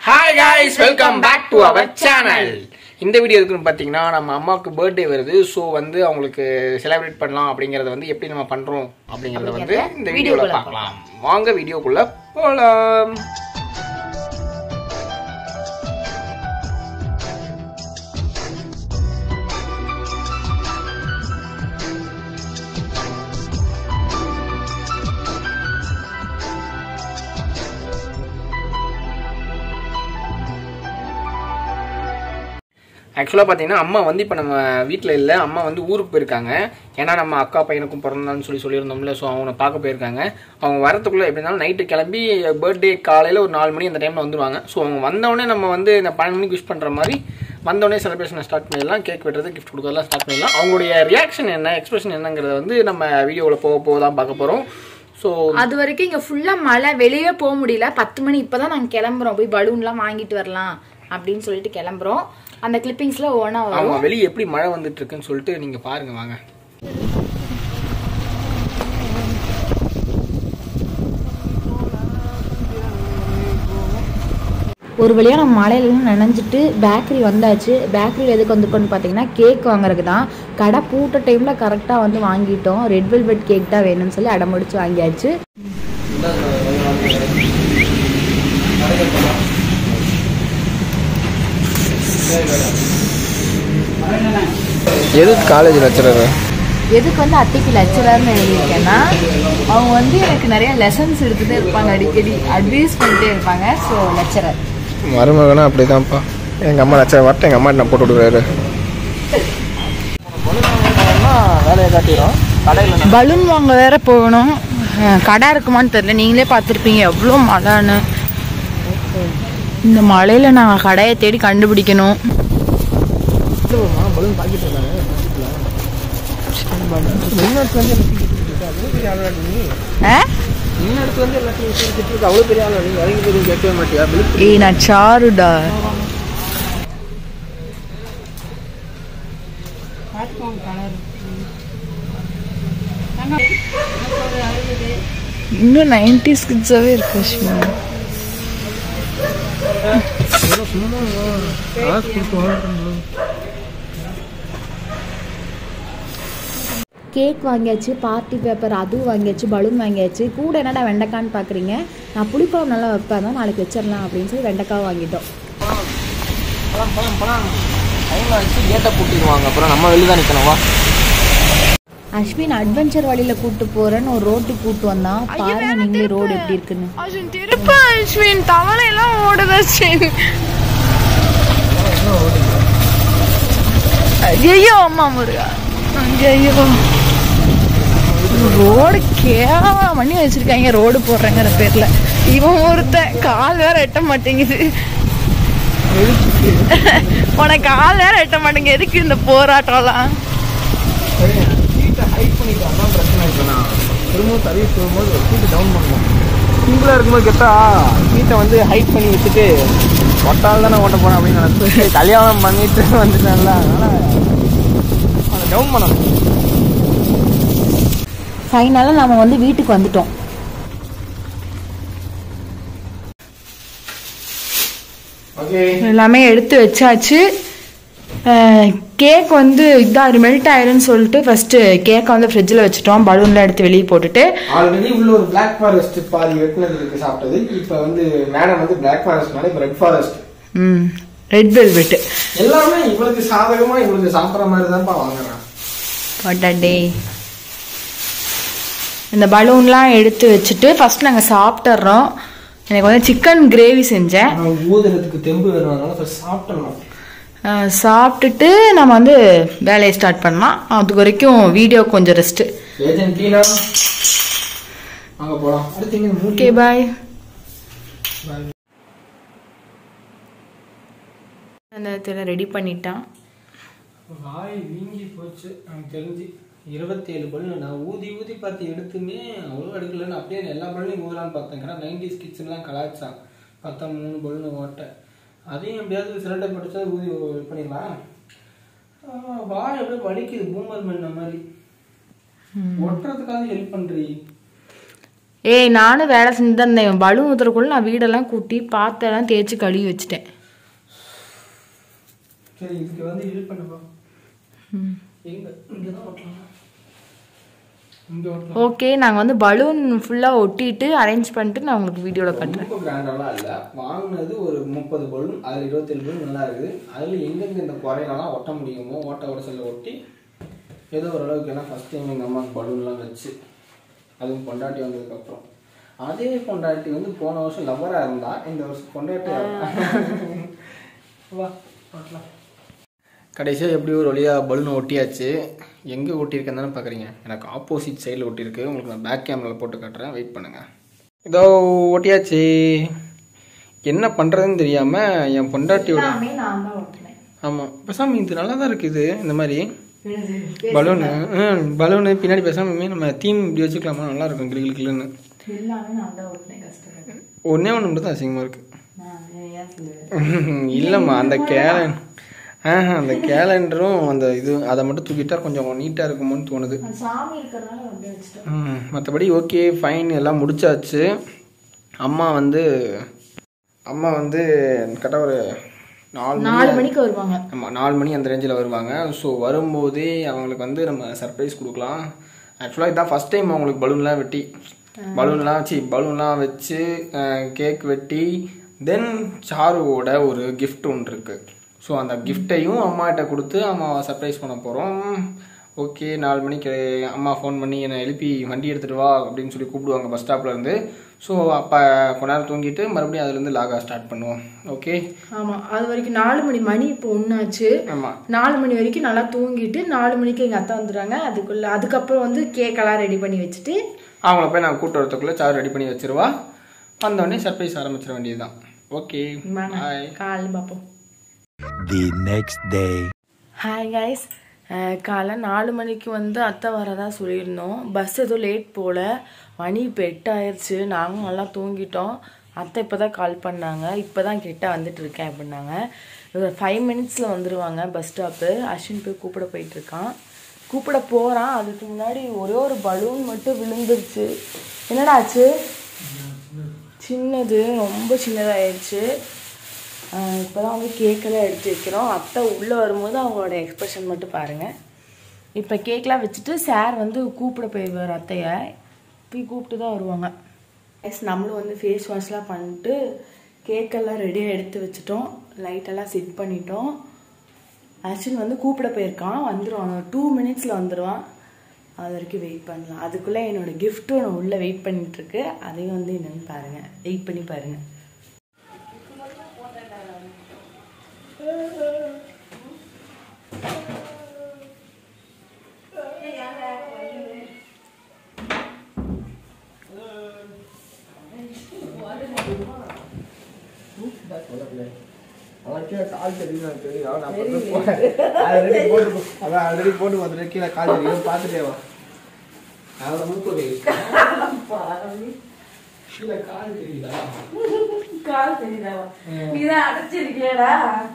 Hi guys welcome back to our channel இந்த video இருக்குன்னு பார்த்தீங்கன்னா நம்ம அம்மாவுக்கு பர்த்டே வருது ஸோ வந்து அவங்களுக்கு செலிப்ரேட் பண்ணலாம் அப்படிங்கறத வந்து எப்படி நம்ம பண்றோம் அப்படிங்கறத வந்து இந்த வீடியோல வீடியோக்குள்ள பார்க்கலாம் வாங்க வீடியோக்குள்ள போலாம் ஆக்சுவலாக பார்த்தீங்கன்னா அம்மா வந்து இப்போ நம்ம வீட்டில் இல்லை அம்மா வந்து ஊருக்கு போயிருக்காங்க ஏன்னா நம்ம அக்கா பையனுக்கும் பிறந்தான்னு சொல்லி சொல்லியிருந்தோம்ல ஸோ அவனை பார்க்க போயிருக்காங்க அவங்க வரத்துக்குள்ளே எப்படி இருந்தாலும் நைட்டு கிளம்பி பர்த்டே காலையில் ஒரு நாலு மணி அந்த டைமில் வந்துருவாங்க ஸோ அவங்க வந்தவொடனே நம்ம வந்து இந்த பன்னெண்டு மணிக்கு விஷ் பண்ணுற மாதிரி வந்தோடனே செலிப்ரேஷனை ஸ்டார்ட் பண்ணிடலாம் கேக் வெட்டுறது கிஃப்ட் கொடுக்கறதெல்லாம் ஸ்டார்ட் பண்ணிடலாம் அவங்களுடைய ரியாக்ஷன் என்ன எக்ஸ்பிரஷன் என்னங்கிறத வந்து நம்ம வீடியோவில் போக போக தான் பார்க்க போகிறோம் ஸோ அது வரைக்கும் இங்க ஃபுல்லா மழை வெளியே போக முடியல பத்து மணி இப்பதான் நாங்க கிளம்புறோம் போய் பலூன்லாம் வாங்கிட்டு வரலாம் அப்படின்னு சொல்லிட்டு கிளம்புறோம் அந்த கிளிப்பிங்ஸ்ல ஒவ்வொன்றா வரும் அவங்க வெளியே எப்படி மழை வந்துட்டு இருக்குன்னு சொல்லிட்டு நீங்கள் பாருங்க வாங்க ஒரு வழியா நம்ம மழையிலாம் நனைஞ்சிட்டு பேக்கரி வந்தாச்சு பேக்கரியில் எதுக்கு வந்திருக்கோம்னு பார்த்தீங்கன்னா கேக் வாங்குறதுக்கு தான் கடை பூட்ட டைம்ல கரெக்டாக வந்து வாங்கிட்டோம் ரெட் வெல்வெட் கேக் தான் வேணும்னு சொல்லி அடம்பிடிச்சு வாங்கியாச்சு எதுக்கு காலேஜில் வச்சுருது எதுக்கு வந்து அத்தைக்கு லெக்சரர்னு எழுதியிருக்கேன்னா அவங்க வந்து எனக்கு நிறைய லெசன்ஸ் எடுத்துகிட்டே இருப்பாங்க அடிக்கடி அட்வைஸ் பண்ணிட்டே இருப்பாங்க ஸோ லெக்சரர் மருமகனா அப்படிதான்ப்பா எங்கள் அம்மா நச்ச வரட்டும் எங்கள் அம்மா நான் போட்டு விடுவாரு வேலையை காட்டிடும் கடையில் பலூன் வாங்க வேற போகணும் அஹ் கடை இருக்குமான்னு தெரியல நீங்களே பார்த்துருப்பீங்க எவ்வளோ மழைன்னு இந்த மழையில நாங்கள் கடையை தேடி கண்டுபிடிக்கணும் பலூன் பாக்கிட்டு இருந்தாங்க வெளிநாட்டுல வந்து அவ்வளோ பெரிய ஆளா நீ ஆ? வெளிநாட்டுல வந்து எல்லாத்தையும் விசாரிச்சுட்டு இருக்க அவ்வளோ பெரிய ஆளா நீ இறங்கி போய் கேட்கவே மாட்டியா விழுப்பு ஏய் நான் சாருடா இன்னும் நைன்டி ஸ்கிட்ஸாகவே இருக்கு அஸ்வினி கேக் வாங்கியாச்சு பார்ட்டி பேப்பர் அதுவும் வாங்கியாச்சு பலூன் வாங்கியாச்சு கூட என்னடா வெண்டைக்கான்னு பார்க்குறீங்க நான் புளிக்குழம்பு நல்லா வைப்பேன் தான் நாளைக்கு வச்சிடலாம் அப்படின்னு சொல்லி வெண்டைக்காய் வாங்கிட்டோம் பழம் பழம் பழம் டைம் ஆச்சு கேட்டை பூட்டிடுவாங்க அப்புறம் நம்ம வெளியே தான் நிற்கணும் வா அஸ்வின் அட்வென்ச்சர் வழியில் கூட்டு போறேன்னு ஒரு ரோட்டுக்கு கூட்டு வந்தான் பாருங்க நீங்களே ரோடு எப்படி இருக்குன்னு அஸ்வின் திருப்ப அஸ்வின் தவளை எல்லாம் ஓடுது அஸ்வின் ஐயோ அம்மா முருகா ஐயோ ரோடு கேவலம் பண்ணி வச்சிருக்காங்க ரோடு போடுறேங்கிற பேர்ல இவன் ஒருத்தன் கால் வேற எட்ட மாட்டேங்குது உனக்கு கால் வேற எட்ட மாட்டேங்குது எதுக்கு இந்த போராட்டம்லாம் சீட்டை ஹைட் பண்ணிட்டு அதான் பிரச்சனை இருக்குண்ணா திரும்பவும் சர்வீஸ் போகும்போது ஒரு சீட்டு டவுன் பண்ணணும் சிங்கிளாக இருக்கும்போது கேட்டா சீட்டை வந்து ஹைட் பண்ணி வச்சுட்டு ஒட்டால் தானே ஓட்ட போனேன் அப்படின்னு நினச்சி கல்யாணம் பண்ணிட்டு வந்துட்டேன்ல அதனால் அதை டவுன் பண்ணணும் ஃபைனலாக நம்ம வந்து வீட்டுக்கு வந்துட்டோம் ஓகே எல்லாமே எடுத்து வச்சாச்சு கேக் வந்து இதாக மெல்ட் ஆயிரும்னு சொல்லிட்டு ஃபர்ஸ்ட் கேக்கை வந்து ஃப்ரிட்ஜில் வச்சுட்டோம் பலூன்லாம் எடுத்து வெளியே போட்டுட்டு ஆல்ரெடி உள்ள ஒரு பிளாக் ஃபாரஸ்ட் பாதி வெட்டினது இருக்கு சாப்பிட்டது இப்போ வந்து மேடம் வந்து பிளாக் ஃபாரஸ்ட்னால இப்போ ரெட் ஃபாரஸ்ட் ம் ரெட் வெல்வெட் எல்லாமே இவளுக்கு சாதகமா இவளுக்கு சாப்பிட்ற மாதிரி தான்ப்பா வாங்குறான் பட்டே இந்த பலூன்லாம் எடுத்து வச்சுட்டு ஃபர்ஸ்ட் நாங்கள் சாப்பிட்டுறோம் எனக்கு வந்து சிக்கன் கிரேவி செஞ்சேன் ஆனால் ஊதுறதுக்கு தெம்பு வேணும் அதனால ஃபர்ஸ்ட் சாப்பிட்டணும் அஹ் சாப்பிட்டுட்டு நம்ம வந்து வேலையை ஸ்டார்ட் பண்ணலாம் அது வரைக்கும் வீடியோ கொஞ்சம் ரெஸ்ட்டு ஏஜென்ட் டீனா வாங்க போலாம் அடுத்து இங்க மூடி ஓகே பாய் அந்த இடத்துல ரெடி பண்ணிட்டான் வாய் வீங்கி போச்சு எனக்கு தெரிஞ்சு இருபத்தேழு பல்லு நான் ஊதி ஊதி பார்த்து எடுத்துமே அவ்வளோ எடுக்கலன்னு அப்படியே எல்லா பல்லையும் ஊதலான்னு பார்த்தேன் ஏன்னா நைன்டி ஸ்கிட்ஸ்லாம் கலாச்சான் பார்த்தா மூணு பல்லுன்னு ஓட்ட அதையும் எப்படியாவது சிலிண்டர் படிச்சா ஊதி இது பண்ணிடலாம் ஆ, வாய் அப்படியே வலிக்குது பூமர் மண்ண மாதிரி ஒட்டுறதுக்காக ஹெல்ப் பண்றீ ஏய் நானும் வேலை செஞ்சு தான் இருந்தேன் பலூன் ஊத்துறக்குள்ள நான் வீடெல்லாம் கூட்டி பாத்தெல்லாம் தேய்ச்சி கழுவி வச்சுட்டேன் சரி இதுக்கு வந்து இது பண்ணுப்பா எங்க இங்கே தான் ஓட்டலாம் இங்கே ஓட்டலாம் ஓகே நாங்கள் வந்து பலூன் ஃபுல்லாக ஒட்டிட்டு அரேஞ்ச் பண்ணிட்டு நான் உங்களுக்கு வீடியோவில் காட்டுறேன் ரொம்ப கிராண்டெல்லாம் இல்லை வாங்கினது ஒரு முப்பது பலூன் அதில் இருபத்தேழு பலூன் நல்லா இருக்குது அதில் எங்கெங்கே இந்த குறையெல்லாம் ஒட்ட முடியுமோ ஓட்ட உடசலில் ஒட்டி ஏதோ ஓரளவுக்கு எல்லாம் ஃபஸ்ட் டைம் எங்கள் அம்மாவுக்கு பலூன்லாம் வச்சு அதுவும் பொண்டாட்டி வந்ததுக்கப்புறம் அதே பொண்டாட்டி வந்து போன வருஷம் லவ்வராக இருந்தா இந்த வருஷம் பொண்டாட்டி வா ஓட்டலாம் கடைசியாக எப்படி ஒரு வழியாக பலூனை ஒட்டியாச்சு எங்கே ஒட்டியிருக்கேன்னு தானே பார்க்குறீங்க எனக்கு ஆப்போசிட் சைடில் ஒட்டியிருக்கு உங்களுக்கு நான் பேக் கேமராவில் போட்டு காட்டுறேன் வெயிட் பண்ணுங்கள் இதோ ஒட்டியாச்சு என்ன பண்ணுறதுன்னு தெரியாமல் என் பொண்டாட்டியோட நான் தான் ஒட்டினேன் ஆமாம் பேசாமல் இது நல்லா தான் இருக்குது இந்த மாதிரி பலூனு ம் பலூனு பின்னாடி பேசாமல் நம்ம தீம் இப்படி வச்சுக்கலாமா நல்லா இருக்கும் கிளு கிளுன்னு எல்லாமே நான் தான் ஒட்டினேன் கஷ்டப்பட்டேன் ஒன்றே ஒன்று மட்டும் தான் அசிங்கமாக இருக்குது நான் ஏன் சொல்லுவேன் இல்லைம்மா அந்த கேலன் ஆஹா அந்த கேலண்டரும் அந்த இது அதை மட்டும் தூக்கிட்டா கொஞ்சம் நீட்டாக இருக்குமோன்னு தோணுது சாமி இருக்கிறதுனால அப்படியே வச்சுட்டேன் ம், மற்றபடி ஓகே ஃபைன் எல்லாம் முடிச்சாச்சு அம்மா வந்து அம்மா வந்து கரெக்டாக ஒரு நாலு மணி நாலு மணிக்கு வருவாங்க ஆமாம் நாலு மணி அந்த ரேஞ்சில் வருவாங்க ஸோ வரும்போதே அவங்களுக்கு வந்து நம்ம சர்ப்ரைஸ் கொடுக்கலாம் ஆக்சுவலாக இதான் ஃபஸ்ட் டைம் அவங்களுக்கு பலூன்லாம் வெட்டி பலூன்லாம் வச்சு பலூன்லாம் வச்சு கேக் வெட்டி தென் சாருவோட ஒரு gift ஒன்று இருக்குது ஸோ அந்த கிஃப்ட்டையும் அம்மாட்ட கொடுத்து அம்மாவை சர்ப்ரைஸ் பண்ண போகிறோம் ஓகே நாலு மணிக்கு அம்மா ஃபோன் பண்ணி என்னை எழுப்பி வண்டி எடுத்துகிட்டு வா அப்படின்னு சொல்லி கூப்பிடுவாங்க பஸ் ஸ்டாப்ல இருந்து ஸோ அப்போ கொஞ்ச நேரம் தூங்கிட்டு மறுபடியும் அதுலேருந்து லாகா ஸ்டார்ட் பண்ணுவோம் ஓகே ஆமாம் அது வரைக்கும் நாலு மணி மணி இப்போ ஒன்றாச்சு ஆமாம் நாலு மணி வரைக்கும் நல்லா தூங்கிட்டு நாலு மணிக்கு எங்கள் அத்தை வந்துடுறாங்க அதுக்குள்ள அதுக்கப்புறம் வந்து கேக்கெல்லாம் ரெடி பண்ணி வச்சுட்டு அவங்கள போய் நான் கூட்டு வரத்துக்குள்ளே சார் ரெடி பண்ணி வச்சிருவா வந்தோடனே சர்ப்ரைஸ் ஆரம்பிச்சிட வேண்டியதுதான் ஓகே பாய் காலையில் பார்ப்போம் the next day. Hi guys காலை நாலு மணிக்கு வந்து அத்தை வரதா சொல்லியிருந்தோம் பஸ் எதுவும் லேட் போல மணி இப்போ எட்டு ஆயிடுச்சு நாங்களும் நல்லா தூங்கிட்டோம் அத்தை இப்போ தான் கால் பண்ணாங்க இப்போ தான் கிட்ட வந்துட்டு இருக்கேன் அப்படின்னாங்க ஒரு ஃபைவ் மினிட்ஸில் வந்துடுவாங்க பஸ் ஸ்டாப்பு அஸ்வின் போய் கூப்பிட போயிட்டுருக்கான் கூப்பிட போகிறான் அதுக்கு முன்னாடி ஒரே ஒரு பலூன் மட்டும் விழுந்துருச்சு என்னடா ஆச்சு சின்னது ரொம்ப சின்னதாயிடுச்சு இப்போ தான் வந்து கேக்கெல்லாம் எடுத்து வைக்கிறோம் அத்தை உள்ளே வரும்போது அவங்களோட எக்ஸ்பிரஷன் மட்டும் பாருங்கள் இப்போ கேக்கெலாம் வச்சுட்டு சார் வந்து கூப்பிட போயிடுவார் அத்தையை போய் கூப்பிட்டு தான் வருவாங்க எஸ் நம்மளும் வந்து ஃபேஸ் வாஷ்லாம் பண்ணிட்டு கேக்கெல்லாம் ரெடியாக எடுத்து வச்சுட்டோம் லைட்டெல்லாம் செட் பண்ணிட்டோம் ஆக்சுவலி வந்து கூப்பிட போயிருக்கான் வந்துடுவான் டூ மினிட்ஸில் வந்துடுவான் அது வரைக்கும் வெயிட் பண்ணலாம் அதுக்குள்ளே என்னோட gift ஒன்று உள்ளே வெயிட் பண்ணிட்டு இருக்கு அதையும் வந்து என்னன்னு பாருங்கள் வெயிட் பண்ணி பாருங்கள் கால் தெரியும் தெரியும் ஆல்ரெடி போட்டு அதான் ஆல்ரெடி போட்டு வந்துட்டு கீழே கால் தெரியும் பார்த்துட்டே வா அதோட மூக்கு கீழே கால் தெரியுதா கால் தெரியுதாவா நீதான் அடைச்சிருக்கியடா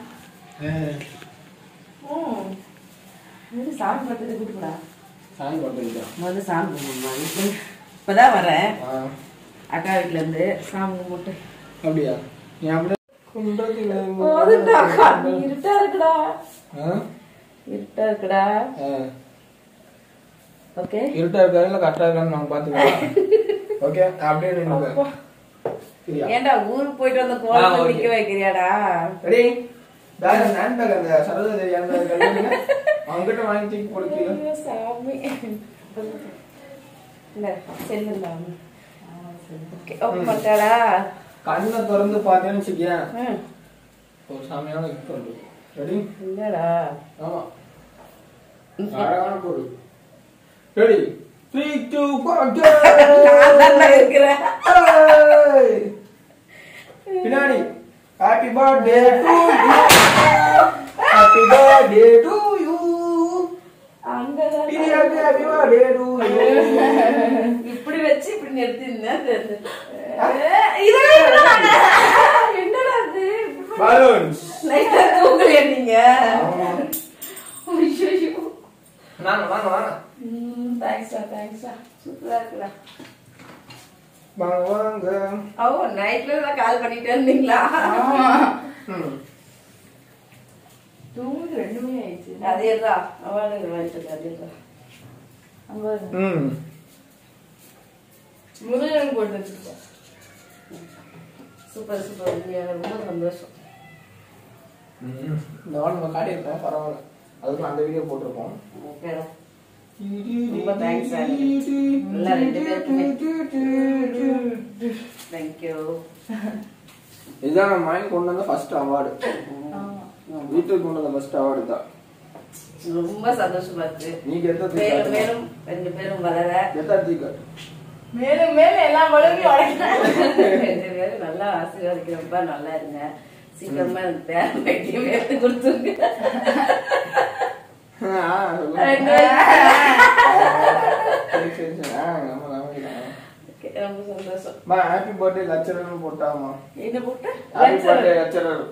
சாமி படத்துக்கு கூப்பிடா சாமி பார்த்துருக்கா முதல்ல சாமி கும்பிடுமா இப்பதான் வரேன் அக்கா வீட்ல இருந்து சாமி கும்பிட்டு அப்படியா நீ அப்படியே குன்றத்துல போதுண்டா கண்ணு இருட்டா இருக்குடா ஆ? இருட்டா இருக்குடா ஆ. ஓகே இருட்டா இருக்கா இல்ல கரெக்டா இருக்கான்னு நாங்க பாத்துக்கலாம் ஓகே அப்படியே நின்னுக்க சரியா ஏன்டா ஊருக்கு போயிட்டு வந்த ஆ, கோலம் okay. நிக்க வைக்கிறியாடா ரெடி பேக் ஹேண்ட் பேக் அந்த சரோஜா தேவி அந்த கல்யாணம் அவங்ககிட்ட வாங்கி தூக்கி கொடுக்கல ஐயோ, சாமி இல்ல செல்லுங்க ஓகே ஓப்பன் பண்ணிட்டாடா கண்ணை திறந்து பார்த்தேன்னு வச்சுக்கேன் ம் ஒரு சாமியான கிஃப்ட் உண்டு ரெடி இல்லடா ஆமா அழகான பொருள் ரெடி த்ரீ டூ நான் தான்டா இருக்கிறேன் பின்னாடி happy birthday to you happy birthday to you அங்கதான் happy happy birthday to you இப்படி வச்சு இப்படி நிறுத்திருந்தேன் இதெல்லாம் என்னடா என்னடா இது பலூன்ஸ் லைட்டா தூக்கலையா நீங்க ஐயோ வாங்க வாங்க வாங்க தேங்க்ஸ்டா தேங்க்ஸ்டா சூப்பரா இருக்குடா வாங்க வாங்க ஓ நைட்ல தான் கால் பண்ணிட்டே இருந்தீங்களா ம் தூங்கு ரெண்டு மணி ஆயிடுச்சு அதேதான் அவளுக்கு வாங்கிட்டு அதேதான் அங்க பாருங்க. ம் முருகன் போட்டு வச்சிருக்கோம் சூப்பர் சூப்பர் உண்மையாக ரொம்ப சந்தோஷம் ம். இந்த வாரம் நம்ம காட்டியிருக்கோம் பரவாயில்ல அதுக்கு அந்த வீடியோ போட்டிருக்கோம் ஓகேடா ரொம்ப தேங்க்ஸ் நல்லா ரெண்டு பேருக்குமே தேங்க்யூ இதுதான் நம்ம வாங்கி கொண்டு வந்த ஃபர்ஸ்ட் அவார்டு வீட்டுக்கு கொண்டு வந்த ஃபர்ஸ்ட் அவார்டு தான் ரொம்ப சந்தோஷமா இருக்கு நீங்க எத்த மேலும் மேலும் ரெண்டு பேரும் வளர எத்தா தீக்காட்டு மேலும் மேலும் எல்லா பலவையும் ரெண்டு பேரும் நல்லா ஆசீர்வாதிக்கிறப்ப நல்லா இருங்க சீக்கிரமா எனக்கு பேர வெட்டியும் எடுத்து கொடுத்துருங்க ரெண்டு சரி சரி சரி ஆ நம்ம நம்ம Okay, ரொம்ப சந்தோஷம் மா ஹாப்பி பர்த்டே லெக்சரர்னு போட்டாமா என்ன போட்டு ஹாப்பி பர்த்டே லெக்சரர்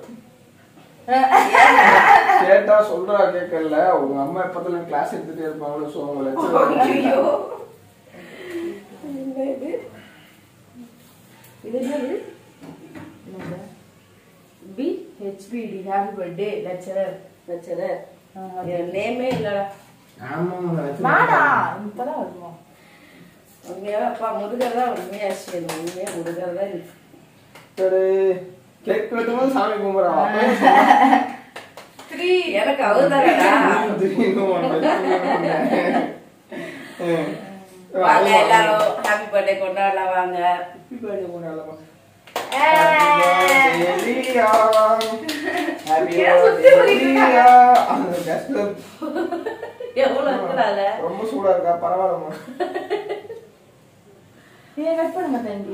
கேட்டா சொல்றா கேட்கல உங்க அம்மா எப்பத்துல கிளாஸ் எடுத்துட்டே இருப்பாங்களோ சோ உங்க லெக்சரர் ஐயோ என்ன இது இது என்னது பி HBD happy birthday lecturer lecturer என் நேமே இல்லடா ஆமா நாடா இப்பதான் வருவோம் உண்மையாவே அப்பா முருகர் தான் உண்மையா ஆச்சு உண்மையா முருகர் தான் இருக்கு. சரி கேக் வெட்டும்போது சாமி கும்பிடுறா எனக்கு அவர் தானடா வாங்க எல்லாரும் ஹாப்பி பர்த்டே கொண்டாடலாம் வாங்க எவ்வளவு இருக்கிறால ரொம்ப சூடா இருக்கா பரவாயில்லம்மா ஏன் கட் பண்ண மாட்டேன்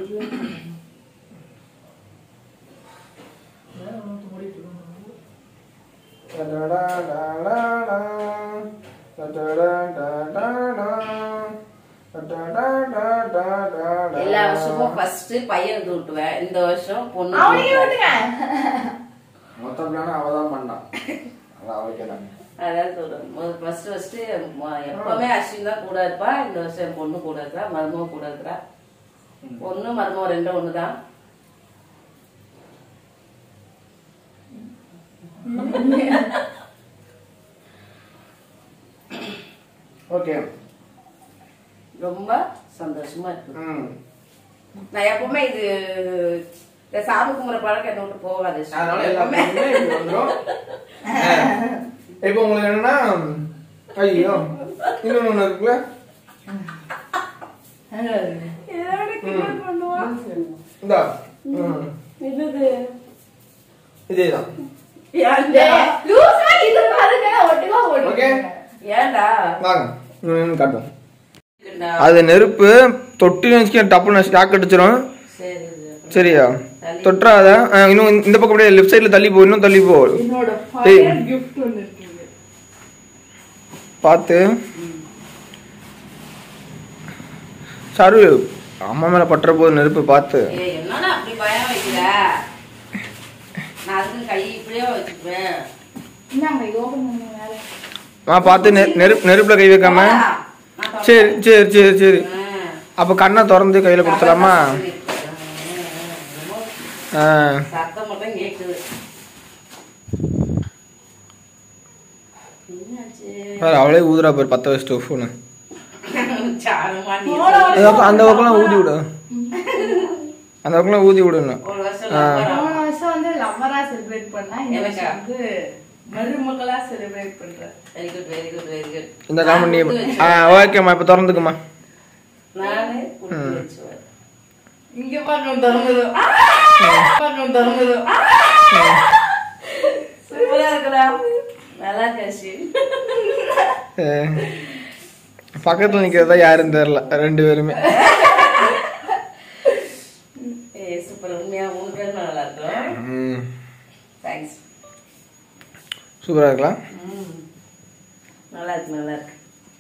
எல்லா வருஷமும் ஃபர்ஸ்ட் பையன் ஊட்டுவேன் இந்த வருஷம் பொண்ணு மொத்த பிளான அவதான் பண்ணான் அது அவளுக்கே தான் அதான் சொல்றேன் ஃபர்ஸ்ட் ஃபர்ஸ்ட் எப்பவுமே அஸ்வின் தான் கூட இருப்பா இந்த வருஷம் என் பொண்ணு கூட இருக்கா மருமக கூட இருக்கிறா பொண்ணு மருமக ரெண்டும் ஒண்ணுதான் ஓகே ரொம்ப சந்தோஷமா இருக்கு ம் நான் எப்பவுமே இது இந்த சாமி கும்பிட்ற பழக்கம் என்ன விட்டு போகாது அதனால எப்பவுமே எல்லாமே இப்படி வந்துரும் இப்போ உங்களுக்கு என்னன்னா ஐயோ இன்னொன்னு ஒண்ணு இருக்குல்ல இதோட கிண்டல் பண்ணுவா. இந்தா ம் என்னது இதேதான் ஏன்டா? ஓகே ஏன்டா வாங்க ம் காட்டும் இருக்குண்டா. அது நெருப்பு தொட்டி வச்சுக்க டப்புன்னு ஸ்டாக் அடிச்சிடும் சரி சரியா தொட்டுறாத ஆ, இன்னும் இந்த பக்கம் அப்படியே லெஃப்ட் சைடுல தள்ளி போ இன்னும் தள்ளி போ என்னோட டேய். ஃபயர் கிஃப்ட் ஒன்று இருக்குது பார்த்து சரு அம்மா மேல பட்டுற போது நெருப்பு பார்த்து ஏய் என்னடா அப்படி பயம் வைக்கிற நான் அதுக்கு கை இப்படியே வச்சுக்குவேன் ஆ பார்த்து நெ- நெருப்பு நெருப்புல கை வைக்காம சரி சரி சரி சரி அப்ப கண்ணை திறந்து கையில கொடுத்துலாமா ஆ சத்தம் மட்டும் கேக்குது என்னாச்சு பாரு, அவளே ஊதுறா பாரு பத்த வச்சுட்டு ஃபோனு சாணமா நீ அந்த பக்கம்லாம் ஊதி விடு அந்த பக்கம்லாம் ஊதி விடணும் ஒரு வருஷம் ஆ. lover ஆ. போன வருஷம் வந்து லவ்வரா செலிப்ரேட் பண்ணா இந்த எனக்கா? வருஷம் வந்து மருமகளா செலிப்ரேட் பண்றேன் very good very good very good இந்த காமெண்ட் நீ ஆ ஓகேம்மா இப்போ திறந்துக்குமா நானே குடுத்து வச்சுவேன் இங்க பார்க்கணும் திறந்தது பார்க்கணும் திறந்தது சூப்பரா இருக்குடா நல்லா கசி பக்கத்துல நிக்கிறதா யாருன்னு தெரியல ரெண்டு பேருமே ஏ சூப்பர் உண்மையா மூணு பேரும் நல்லா இருக்கும் ம் தேங்க்ஸ் சூப்பரா இருக்கலாம் நல்லா இருக்கு நல்லா இருக்கு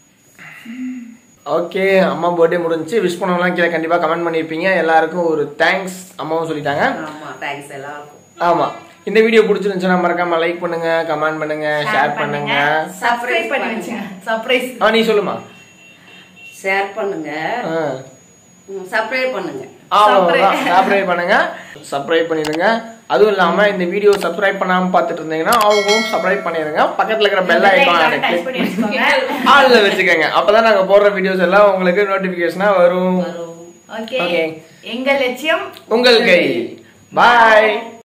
ஓகே அம்மா பர்த்டே முடிஞ்சுச்சு விஷ் பண்ணவங்களாம் கீழே கண்டிப்பாக கமெண்ட் பண்ணியிருப்பீங்க எல்லாருக்கும் ஒரு தேங்க்ஸ் அம்மாவும் சொல்லிட்டாங்க ஆமா தேங்க்ஸ் எல்லாருக்கும் ஆமாம் இந்த வீடியோ பிடிச்சிருந்துச்சுன்னா மறக்காம லைக் பண்ணுங்க கமெண்ட் பண்ணுங்க ஷேர் பண்ணுங்க சப்ஸ்கிரைப் பண்ணி வச்சுங்க சர்ப்ரைஸ் ஆ நீ சொல்லுமா ஷேர் பண்ணுங்க ஆ சப்ஸ்கிரைப் பண்ணுங்க அவ்வளவுதான் சப்ஸ்கிரைப் பண்ணுங்க சப்ஸ்கிரைப் பண்ணிடுங்க அதுவும் இல்லாம இந்த வீடியோ சப்ஸ்கிரைப் பண்ணாம பார்த்துட்டு இருந்தீங்கன்னா அவங்களும் சப்ஸ்கிரைப் பண்ணிடுங்க பக்கத்துல இருக்கிற பெல் ஐக்கான் டச் பண்ணி வச்சுக்கோங்க ஆள்ல வச்சுக்கோங்க அப்பதான் நாங்க போடுற வீடியோஸ் எல்லாம் உங்களுக்கு நோட்டிபிகேஷனா வரும் ஓகே Okay. எங்க லட்சியம் உங்கள் கையில் பாய்